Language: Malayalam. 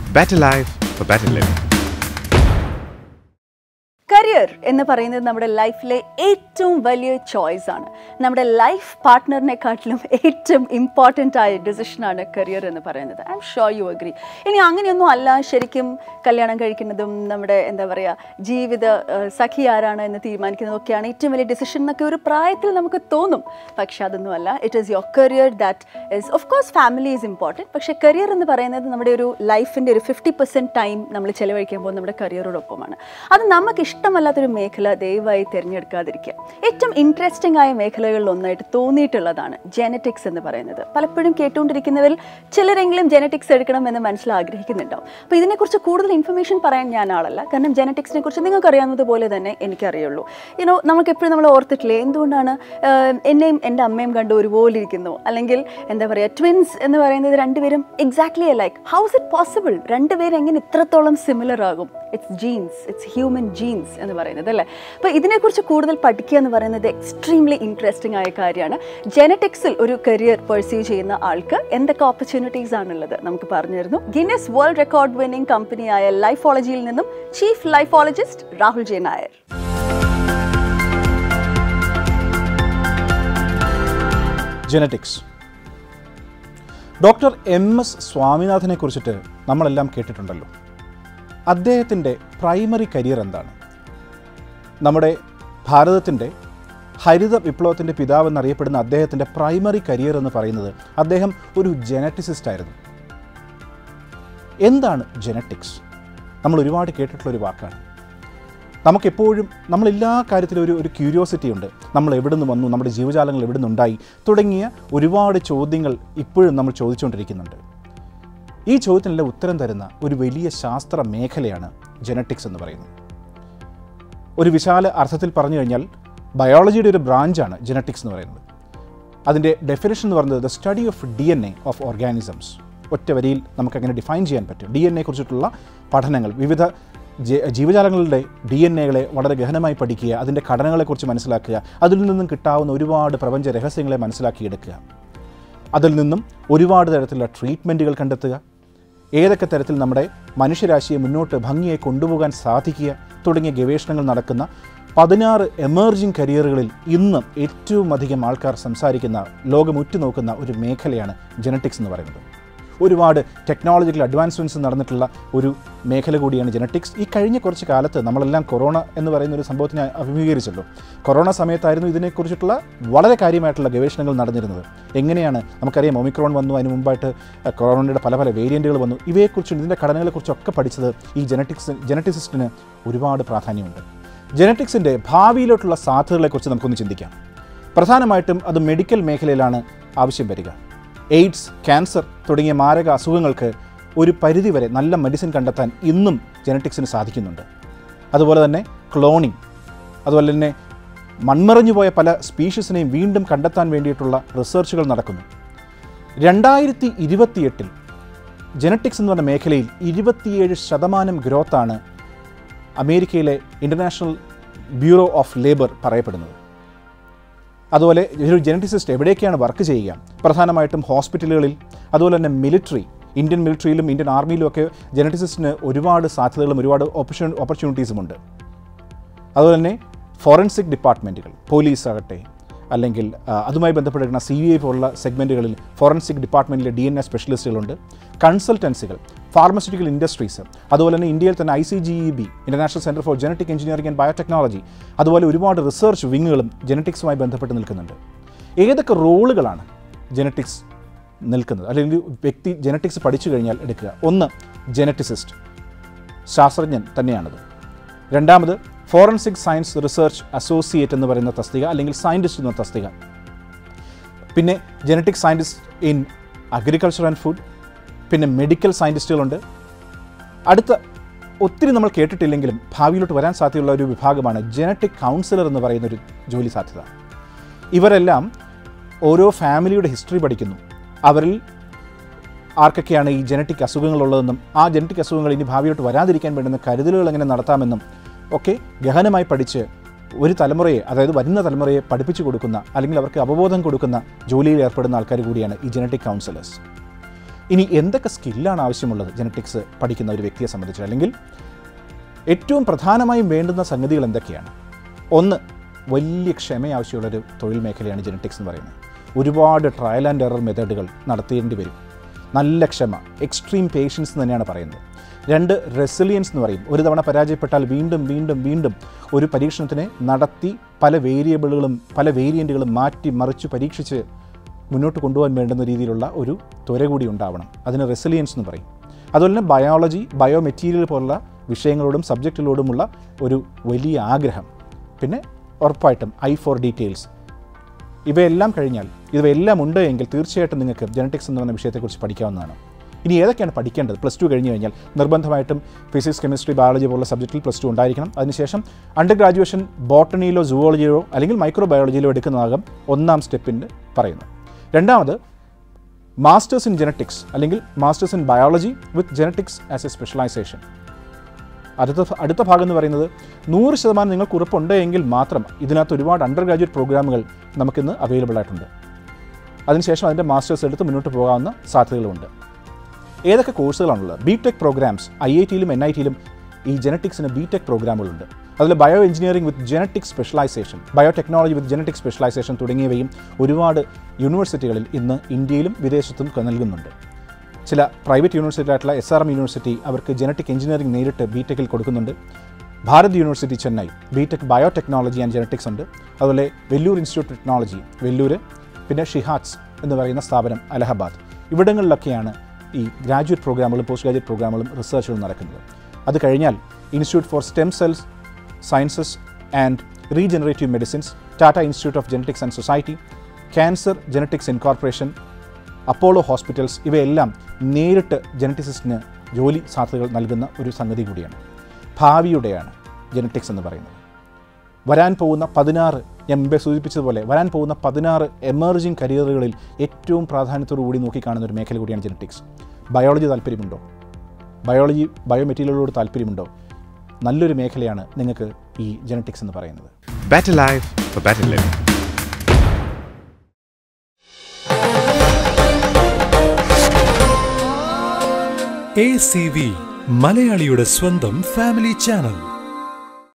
better life for better living. Career എന്ന് പറയുന്നത് നമ്മുടെ ലൈഫിലെ ഏറ്റവും വലിയ ചോയ്സ് ആണ് നമ്മുടെ ലൈഫ് പാർട്ട്ണറിനെക്കാട്ടിലും ഏറ്റവും ഇമ്പോർട്ടൻ്റ് ആയ ഡിസിഷനാണ് കരിയർ എന്ന് പറയുന്നത് I'm sure you agree ഇനി അങ്ങനെയൊന്നും അല്ല ശരിക്കും കല്യാണം കഴിക്കുന്നതും നമ്മുടെ എന്താ പറയുക ജീവിത ഏഹ്, സഖി ആരാണ് എന്ന് തീരുമാനിക്കുന്നതൊക്കെയാണ് ഏറ്റവും വലിയ ഡിസിഷൻ എന്നൊക്കെ ഒരു പ്രായത്തിൽ നമുക്ക് തോന്നും പക്ഷെ അതൊന്നുമല്ല it is your career that is of course family is important പക്ഷേ കരിയർ എന്ന് പറയുന്നത് നമ്മുടെ ഒരു ലൈഫിൻ്റെ ഒരു ഫിഫ്റ്റി പെർസെൻറ്റ് ടൈം നമ്മൾ ചിലവഴിക്കുമ്പോൾ നമ്മുടെ കരിയറോടൊപ്പമാണ് അത് നമുക്ക് ഇഷ്ടമല്ലാത്തൊരു മേഖല ദയവായി തിരഞ്ഞെടുക്കാതിരിക്കുക ഏറ്റവും ഇൻട്രസ്റ്റിംഗ് ആയ മേഖലകളിൽ ഒന്നായിട്ട് തോന്നിയിട്ടുള്ളതാണ് ജെനറ്റിക്സ് എന്ന് പറയുന്നത് പലപ്പോഴും കേട്ടുകൊണ്ടിരിക്കുന്നവരിൽ ചിലരെങ്കിലും ജെനറ്റിക്സ് എടുക്കണം എന്ന് മനസ്സിൽ ആഗ്രഹിക്കുന്നുണ്ടാവും അപ്പോൾ ഇതിനെക്കുറിച്ച് കൂടുതൽ ഇൻഫർമേഷൻ പറയാൻ ഞാൻ ആളല്ല കാരണം ജെനറ്റിക്സിനെ കുറിച്ച് നിങ്ങൾക്ക് അറിയാവുന്നത് പോലെ തന്നെ എനിക്കറിയുള്ളൂ യുനോ നമുക്ക് എപ്പോഴും നമ്മൾ ഓർത്തിട്ടില്ലേ എന്തുകൊണ്ടാണ് ആഹ്, എന്നെയും എൻ്റെ അമ്മയും കണ്ട് ഒരുപോലെ ഇരിക്കുന്നു അല്ലെങ്കിൽ എന്താ പറയുക ട്വിൻസ് എന്ന് പറയുന്നത് രണ്ടുപേരും exactly like how's it possible രണ്ടുപേരും എങ്ങനെ ഇത്രത്തോളം സിമിലർ ആകും it's genes it's human genes എന്ന് പറയുന്നത് അല്ലേ അപ്പോൾ ഇതിനെക്കുറിച്ച് കൂടുതൽ പഠിക്കുക എന്ന് പറയുന്നത് എക്സ്ട്രീംലി ഇൻട്രസ്റ്റിംഗ് ആയ കാര്യമാണ് ജെനറ്റിക്സിൽ ഒരു കരിയർ പെർസീവ് ചെയ്യുന്ന ആൾക്ക് എന്തൊക്കെ ഓപ്പർച്യൂണിറ്റീസ് ആണുള്ളത് നമുക്ക് പറഞ്ഞിരുന്നു ഗിന്നസ് വേൾഡ് റെക്കോർഡ് വിന്നിംഗ് കമ്പനിയായ ലൈഫോളജിയിൽ നിന്നും chief lifologist Rahul J Nair genetics doctor M S സ്വാമിനാഥനെ കുറിച്ചിട്ട് നമ്മളെല്ലാം കേട്ടിട്ടുണ്ടല്ലോ അദ്ദേഹത്തിൻ്റെ പ്രൈമറി കരിയർ എന്താണ് നമ്മുടെ ഭാരതത്തിൻ്റെ ഹരിത വിപ്ലവത്തിൻ്റെ പിതാവ് എന്നറിയപ്പെടുന്ന അദ്ദേഹത്തിൻ്റെ പ്രൈമറി കരിയർ എന്ന് പറയുന്നത് അദ്ദേഹം ഒരു ജെനറ്റിസിസ്റ്റ് ആയിരുന്നു എന്താണ് ജെനറ്റിക്സ് നമ്മൾ ഒരുപാട് കേട്ടിട്ടുള്ള ഒരു വാക്കാണ് നമുക്കെപ്പോഴും നമ്മൾ എല്ലാ കാര്യത്തിലും ഒരു ഒരു ക്യൂരിയോസിറ്റി ഉണ്ട് നമ്മൾ എവിടെ നിന്ന് വന്നു നമ്മുടെ ജീവജാലങ്ങൾ എവിടെ നിന്നുണ്ടായി തുടങ്ങിയ ഒരുപാട് ചോദ്യങ്ങൾ ഇപ്പോഴും നമ്മൾ ചോദിച്ചുകൊണ്ടിരിക്കുന്നുണ്ട് ഈ ചോദ്യത്തിനെല്ലാം ഉത്തരം തരുന്ന ഒരു വലിയ ശാസ്ത്ര മേഖലയാണ് ജെനറ്റിക്സ് എന്ന് പറയുന്നത് ഒരു വിശാല അർത്ഥത്തിൽ പറഞ്ഞു കഴിഞ്ഞാൽ ബയോളജിയുടെ ഒരു ബ്രാഞ്ചാണ് ജെനറ്റിക്സ് എന്ന് പറയുന്നത് അതിൻ്റെ ഡെഫിനേഷൻ എന്ന് പറയുന്നത് the study of D N A of organisms ഒറ്റ വരിയിൽ നമുക്കങ്ങനെ ഡിഫൈൻ ചെയ്യാൻ പറ്റും ഡി എൻ എ കുറിച്ചിട്ടുള്ള പഠനങ്ങൾ വിവിധ ജെ- ജീവജാലങ്ങളുടെ ഡി എൻ എകളെ വളരെ ഗഹനമായി പഠിക്കുക അതിൻ്റെ ഘടനകളെക്കുറിച്ച് മനസ്സിലാക്കുക അതിൽ നിന്നും കിട്ടാവുന്ന ഒരുപാട് പ്രപഞ്ച രഹസ്യങ്ങളെ മനസ്സിലാക്കിയെടുക്കുക അതിൽ നിന്നും ഒരുപാട് തരത്തിലുള്ള ട്രീറ്റ്മെൻറ്റുകൾ കണ്ടെത്തുക ഏതൊക്കെ തരത്തിൽ നമ്മുടെ മനുഷ്യരാശിയെ മുന്നോട്ട് ഭംഗിയായി കൊണ്ടുപോകാൻ സാധിക്കുക തുടങ്ങിയ ഗവേഷണങ്ങൾ നടക്കുന്ന പതിനാറ് എമേർജിംഗ് കരിയറുകളിൽ ഇന്ന് ഏറ്റവും അധികം ആൾക്കാർ സംസാരിക്കുന്ന ലോകം ഉറ്റുനോക്കുന്ന ഒരു മേഖലയാണ് ജെനറ്റിക്സ് എന്ന് പറയുന്നത് ഒരുപാട് ടെക്നോളജിക്കൽ അഡ്വാൻസ്മെൻറ്റ്സ് നടന്നിട്ടുള്ള ഒരു മേഖല കൂടിയാണ് ജെനറ്റിക്സ് ഈ കഴിഞ്ഞ കുറച്ച് കാലത്ത് നമ്മളെല്ലാം കൊറോണ എന്ന് പറയുന്ന ഒരു സംഭവത്തിനെ അഭിമുഖീകരിച്ചല്ലോ കൊറോണ സമയത്തായിരുന്നു ഇതിനെക്കുറിച്ചിട്ടുള്ള വളരെ കാര്യമായിട്ടുള്ള ഗവേഷണങ്ങൾ നടന്നിരുന്നത് എങ്ങനെയാണ് നമുക്കറിയാം ഒമിക്രോൺ വന്നു അതിന് മുമ്പായിട്ട് അഹ്, കൊറോണയുടെ പല പല വേരിയൻറ്റുകൾ വന്നു ഇവയെക്കുറിച്ചും ഇതിൻ്റെ ഘടനകളെക്കുറിച്ചൊക്കെ പഠിച്ചത് ഈ ജെനറ്റിക്സ് ജെനറ്റിസിസ്റ്റിന് ഒരുപാട് പ്രാധാന്യമുണ്ട് ജെനറ്റിക്സിൻ്റെ ഭാവിയിലോട്ടുള്ള സാധ്യതകളെക്കുറിച്ച് നമുക്കൊന്ന് ചിന്തിക്കാം പ്രധാനമായിട്ടും അത് മെഡിക്കൽ മേഖലയിലാണ് ആവശ്യം വരിക എയ്ഡ്സ് ക്യാൻസർ തുടങ്ങിയ മാരക അസുഖങ്ങൾക്ക് ഒരു പരിധിവരെ നല്ല മെഡിസിൻ കണ്ടെത്താൻ ഇന്നും ജെനറ്റിക്സിന് സാധിക്കുന്നുണ്ട് അതുപോലെ തന്നെ ക്ലോണിംഗ് അതുപോലെ തന്നെ മൺമറഞ്ഞു പോയ പല സ്പീഷീസിനെയും വീണ്ടും കണ്ടെത്താൻ വേണ്ടിയിട്ടുള്ള റിസർച്ചുകൾ നടക്കുന്നു രണ്ടായിരത്തി ഇരുപത്തിയെട്ടിൽ ജെനറ്റിക്സ് എന്ന് പറഞ്ഞ മേഖലയിൽ ഇരുപത്തിയേഴ് ശതമാനം ഗ്രോത്താണ് അമേരിക്കയിലെ ഇൻ്റർനാഷണൽ ബ്യൂറോ ഓഫ് ലേബർ പറയപ്പെടുന്നത് അതുപോലെ ഒരു ജെനറ്റിസിസ്റ്റ് എവിടെയൊക്കെയാണ് വർക്ക് ചെയ്യുക പ്രധാനമായിട്ടും ഹോസ്പിറ്റലുകളിൽ അതുപോലെ തന്നെ മിലിറ്ററി ഇന്ത്യൻ മിലിറ്ററിയിലും ഇന്ത്യൻ ആർമിയിലും ഒക്കെ ജെനറ്റിസിസ്റ്റിന് ഒരുപാട് സാധ്യതകളും ഒരുപാട് ഓപ്പർച്യൂ ഓപ്പർച്യൂണിറ്റീസുമുണ്ട് അതുപോലെ തന്നെ ഫോറൻസിക് ഡിപ്പാർട്ട്മെൻറ്റുകൾ പോലീസ് ആകട്ടെ അല്ലെങ്കിൽ ആ, അതുമായി ബന്ധപ്പെട്ടിരിക്കുന്ന സി വി ഐ പോലുള്ള സെഗ്മെൻറ്റുകളിൽ ഫോറൻസിക് ഡിപ്പാർട്ട്മെൻറ്റിലെ ഡി എൻ എ സ്പെഷ്യലിസ്റ്റുകളുണ്ട് കൺസൾട്ടൻസികൾ ഫാർമസ്യൂട്ടിക്കൽ ഇൻഡസ്ട്രീസ് അതുപോലെ തന്നെ ഇന്ത്യയിൽ തന്നെ I C G E B international centre for genetic engineering and biotechnology അതുപോലെ ഒരുപാട് റിസർച്ച് വിങ്ങുകളും ജനറ്റിക്സുമായി ബന്ധപ്പെട്ട് നിൽക്കുന്നുണ്ട് ഏതൊക്കെ റോളുകളാണ് ജനറ്റിക്സ് നിൽക്കുന്നത് അല്ലെങ്കിൽ ഒരു വ്യക്തി ജനറ്റിക്സ് പഠിച്ചു കഴിഞ്ഞാൽ എടുക്കുക ഒന്ന് ജനറ്റിസിസ്റ്റ് ശാസ്ത്രജ്ഞൻ തന്നെയാണത് രണ്ടാമത് ഫോറൻസിക് സയൻസ് റിസർച്ച് അസോസിയേറ്റ് എന്ന് പറയുന്ന തസ്തിക അല്ലെങ്കിൽ സയൻറ്റിസ്റ്റ് എന്ന തസ്തിക പിന്നെ genetic scientist in agriculture and food പിന്നെ മെഡിക്കൽ സയൻറ്റിസ്റ്റുകളുണ്ട് അടുത്ത ഒത്തിരി നമ്മൾ കേട്ടിട്ടില്ലെങ്കിലും ഭാവിയിലോട്ട് വരാൻ സാധ്യതയുള്ള ഒരു വിഭാഗമാണ് ജനറ്റിക് കൗൺസിലർ എന്ന് പറയുന്ന ഒരു ജോലി സാധ്യത ഇവരെല്ലാം ഓരോ ഫാമിലിയുടെ ഹിസ്റ്ററി പഠിക്കുന്നു അവരിൽ ആർക്കൊക്കെയാണ് ഈ ജനറ്റിക് അസുഖങ്ങളുള്ളതെന്നും ആ ജനറ്റിക് അസുഖങ്ങൾ ഇനി ഭാവിയിലോട്ട് വരാതിരിക്കാൻ വേണ്ടുന്ന കരുതലുകൾ എങ്ങനെ നടത്താമെന്നും ഒക്കെ ഗഹനമായി പഠിച്ച് ഒരു തലമുറയെ അതായത് വരുന്ന തലമുറയെ പഠിപ്പിച്ചു കൊടുക്കുന്ന അല്ലെങ്കിൽ അവർക്ക് അവബോധം കൊടുക്കുന്ന ജോലിയിൽ ഏർപ്പെടുന്ന ആൾക്കാർ കൂടിയാണ് ഈ ജനറ്റിക് കൗൺസിലേഴ്സ് ഇനി എന്തൊക്കെ സ്കില്ലാണ് ആവശ്യമുള്ളത് ജനറ്റിക്സ് പഠിക്കുന്ന ഒരു വ്യക്തിയെ സംബന്ധിച്ച് അല്ലെങ്കിൽ ഏറ്റവും പ്രധാനമായും വേണ്ടുന്ന സംഗതികൾ എന്തൊക്കെയാണ് ഒന്ന് വലിയ ക്ഷമ ആവശ്യമുള്ളൊരു തൊഴിൽ മേഖലയാണ് ജനറ്റിക്സ് എന്ന് പറയുന്നത് ഒരുപാട് ട്രയൽ ആൻഡ് എറർ മെത്തേഡുകൾ നടത്തേണ്ടി വരും നല്ല ക്ഷമ എക്സ്ട്രീം പേഷ്യൻസ് എന്ന് തന്നെയാണ് പറയുന്നത് രണ്ട് റെസിലിയൻസ് എന്ന് പറയും ഒരു തവണ പരാജയപ്പെട്ടാൽ വീണ്ടും വീണ്ടും വീണ്ടും ഒരു പരീക്ഷണത്തിനെ നടത്തി പല വേരിയബിളുകളും പല വേരിയൻറ്റുകളും മാറ്റി മറിച്ച് പരീക്ഷിച്ച് മുന്നോട്ട് കൊണ്ടുപോകാൻ വേണ്ടുന്ന രീതിയിലുള്ള ഒരു ത്വര കൂടി ഉണ്ടാവണം അതിന് റെസിലിയൻസ് എന്ന് പറയും അതുപോലെ തന്നെ ബയോളജി ബയോ മെറ്റീരിയൽ പോലുള്ള വിഷയങ്ങളോടും സബ്ജക്റ്റുകളോടുമുള്ള ഒരു വലിയ ആഗ്രഹം പിന്നെ ഉറപ്പായിട്ടും ഐ ഫോർ ഡീറ്റെയിൽസ് ഇവയെല്ലാം കഴിഞ്ഞാൽ ഇവയെല്ലാം ഉണ്ട് എങ്കിൽ തീർച്ചയായിട്ടും നിങ്ങൾക്ക് ജനറ്റിക്സ് എന്ന് പറയുന്ന വിഷയത്തെക്കുറിച്ച് പഠിക്കാവുന്നതാണ് ഇനി ഏതൊക്കെയാണ് പഠിക്കേണ്ടത് പ്ലസ് ടു കഴിഞ്ഞ് കഴിഞ്ഞാൽ നിർബന്ധമായിട്ടും ഫിസിക്സ് കെമിസ്ട്രി ബയോളജി പോലുള്ള സബ്ജക്റ്റിൽ പ്ലസ് ടു ഉണ്ടായിരിക്കണം അതിനുശേഷം അണ്ടർ ഗ്രാജുവേഷൻ ബോട്ടണിയിലോ സുവോളജിയോ അല്ലെങ്കിൽ മൈക്രോ ബയോളജിയിലോ എടുക്കുന്നതാകും ഒന്നാം സ്റ്റെപ്പിൻ്റെ പറയുന്നത് രണ്ടാമത് മാസ്റ്റേഴ്സ് ഇൻ ജനറ്റിക്സ് അല്ലെങ്കിൽ masters in biology with genetics as a specialisation അടുത്ത അടുത്ത ഭാഗം എന്ന് പറയുന്നത് നൂറ് ശതമാനം നിങ്ങൾക്ക് ഉറപ്പുണ്ട് എങ്കിൽ മാത്രം ഇതിനകത്ത് ഒരുപാട് അണ്ടർ ഗ്രാജുവേറ്റ് പ്രോഗ്രാമുകൾ നമുക്കിന്ന് അവൈലബിൾ ആയിട്ടുണ്ട് അതിനുശേഷം അതിൻ്റെ മാസ്റ്റേഴ്സ് എടുത്ത് മുന്നോട്ട് പോകാവുന്ന സാധ്യതകളുമുണ്ട് ഏതൊക്കെ കോഴ്സുകളാണുള്ളത് B tech programmes I I ടിയിലും എൻ ഐ ടിയിലും ഈ ജനറ്റിക്സിന് ബി ടെക് പ്രോഗ്രാമുകളുണ്ട് അതിൽ bio engineering with genetic specialisation biotechnology with genetic specialisation തുടങ്ങിയവയും ഒരുപാട് യൂണിവേഴ്സിറ്റികളിൽ ഇന്ന് ഇന്ത്യയിലും വിദേശത്തും നൽകുന്നുണ്ട് ചില പ്രൈവറ്റ് യൂണിവേഴ്സിറ്റി ആയിട്ടുള്ള എസ് ആർ എം യൂണിവേഴ്സിറ്റി അവർക്ക് ജനറ്റിക് എഞ്ചിനീയറിംഗ് നേരിട്ട് ബി ടെക്കിൽ കൊടുക്കുന്നുണ്ട് Bharat university Chennai B tech biotechnology and genetics ഉണ്ട് അതുപോലെ Vellore institute of technology Vellore പിന്നെ ഷിഹാറ്റ്സ് എന്ന് പറയുന്ന സ്ഥാപനം അലഹബാദ് ഇവിടങ്ങളിലൊക്കെയാണ് ഈ ഗ്രാജുവേറ്റ് പ്രോഗ്രാമുകളും പോസ്റ്റ് ഗ്രാജുവേറ്റ് പ്രോഗ്രാമുകളും റിസർച്ചുകളും നടക്കുന്നത് അത് കഴിഞ്ഞാൽ institute for stem cells sciences and regenerative medicines Tata institute of genetics and society cancer genetics incorporation Apollo hospitals ഇവയെല്ലാം നേരിട്ട് ജനറ്റിസിസ്റ്റിന് ജോലി സാധ്യതകൾ നൽകുന്ന ഒരു സംഗതി കൂടിയാണ് ഭാവിയുടെയാണ് ജനറ്റിക്സ് എന്ന് പറയുന്നത് വരാൻ പോകുന്ന പതിനാറ് ഞാൻ മുമ്പേ സൂചിപ്പിച്ചതുപോലെ വരാൻ പോകുന്ന പതിനാറ് എമർജിംഗ് കരിയറുകളിൽ ഏറ്റവും പ്രാധാന്യത്തോടു കൂടി നോക്കിക്കാണുന്ന ഒരു മേഖല കൂടിയാണ് ജനറ്റിക്സ് ബയോളജി താല്പര്യമുണ്ടോ ബയോളജി ബയോമെറ്റീരിയലുകളോട് താല്പര്യമുണ്ടോ നല്ലൊരു മേഖലയാണ് നിങ്ങൾക്ക് ഈ ജനറ്റിക്സ് എന്ന് പറയുന്നത് Better life for better living. A C V മലയാളിയുടെ സ്വന്തം ഫാമിലി ചാനൽ